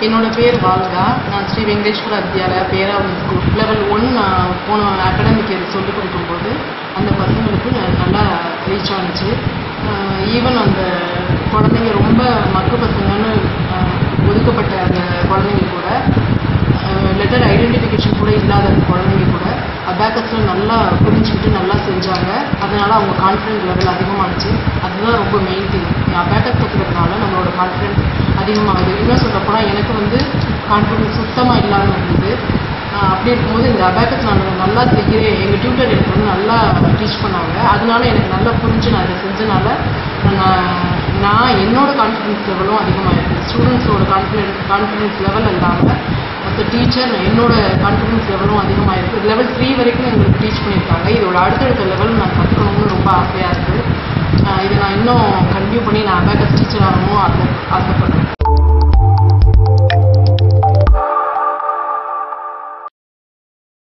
என்னோட பேர் வாழ்கா நான் Shri Venkateswara Vidyalaya Peravur school level one நான் போன அகாடமிக் இயர் சொல்லிக் கொடுக்கும்போது அந்த பசங்களுக்கு நல்லா ரீச் ஆனுச்சு ஈவன் அந்த குழந்தைங்க ரொம்ப மக்கு பசங்கன்னு ஆஹ், ஒதுக்கப்பட்ட அந்த குழந்தைங்க கூட லெட்டர் ஐடென்டிஃபிகேஷன் கூட இல்லாத அந்த குழந்தைங்க கூட அபேக்கஸில் நல்லா புரிஞ்சுக்கிட்டு நல்லா செஞ்சாங்க அதனால அவங்க கான்ஃபிடென்ட் லெவல் அதிகமானுச்சு அதுதான் ரொம்ப மெயின் திங் அபேக்கஸ் கற்றுக்கிறதுனால நம்மளோட கான்ஃபிடென்ட் அதிகமாகுது இன்னும் சொல்லப்போனால் எனக்கு வந்து கான்ஃபிடென்ஸ் சுத்தமாக இல்லாத இருந்தது ஆஹ் அப்படி இருக்கும்போது இந்த அபேக்கஸ் நான் நல்லா செய்கிறேன் எங்கள் டியூட்டர் எனக்கு வந்து நல்லா டீச் பண்ணாங்க அதனால எனக்கு நல்லா புரிஞ்சு நான் இதை செஞ்சனால நான் நான் என்னோட கான்ஃபிடென்ஸ் லெவலும் அதிகமாக இருக்குது ஸ்டூடெண்ட்ஸோட கான்ஃபிடென்ஸ் கான்ஃபிடென்ஸ் லெவல் இல்லாமல் மற்ற டீச்சர் என்னோட கான்ஃபிடென்ஸ் லெவலும் அதிகமாக இருக்குது லெவல் த்ரீ வரைக்கும் எங்களுக்கு டீச் பண்ணியிருக்காங்க இதோட அடுத்தடுத்த லெவல் நான் கற்றுக்கணும்னு ரொம்ப ஆசையாக இருக்குது இதை நான் இன்னும் கன்டினியூ பண்ணி நான் அபேக்கஸ் டீச்சர் ஆகணும் ஆசை ஆசைப்படுறேன்